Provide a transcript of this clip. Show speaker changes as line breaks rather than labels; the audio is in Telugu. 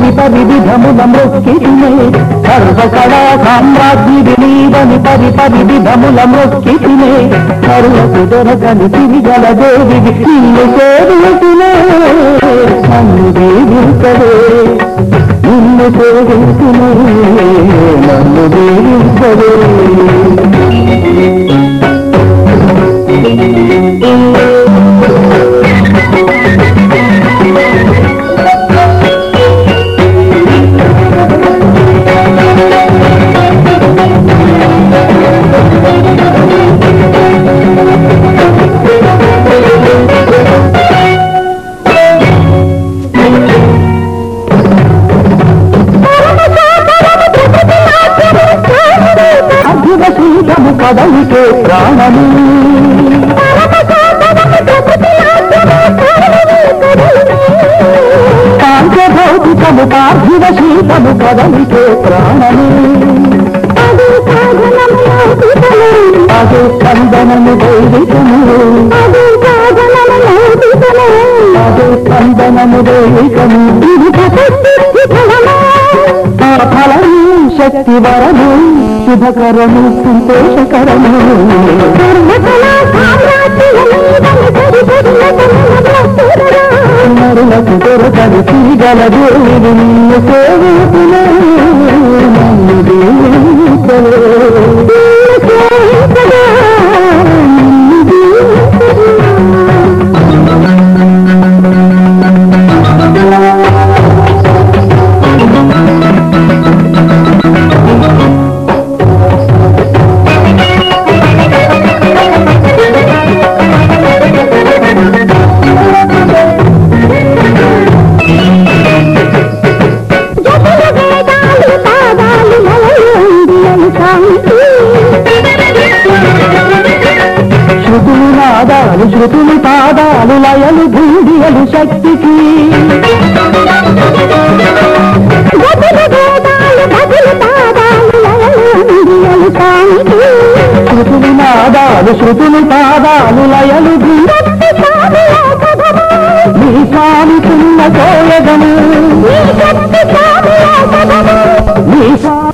వివిధ వివిధముల మొక్కితినే సర్వకళా సామ్రాజ్ఞి నీవని పరి పరి విధముల మొక్కితినే కరులకు దొరకని తిరిగల దేవివి నిన్ను సేవించునే నన్ను దేవించవే నిన్ను సేవించునే నన్ను దేవించవే అద్భుత శీతము కదలికే ప్రాణము కాంచభౌతికము పార్థివ శీతము కదలికే ప్రాణము అదే స్పందనము దైవికము అదే స్పందనము దైవికము ఆ ఫలము శక్తి వరము శుభకరము సంతోషకరము నరులకు దొరకని తిరిగల దేవుడు నిన్ను సేవించునే నన్ను దీవించలే. శృతులు నాదాలు శృతులు పాదాలు లయలు భూడియలు శక్తికి శృతులు నాదాలు శృతులు పాదాలు లయలు భూడి నీ స్వామికున్న కోయగము నీ స్వామి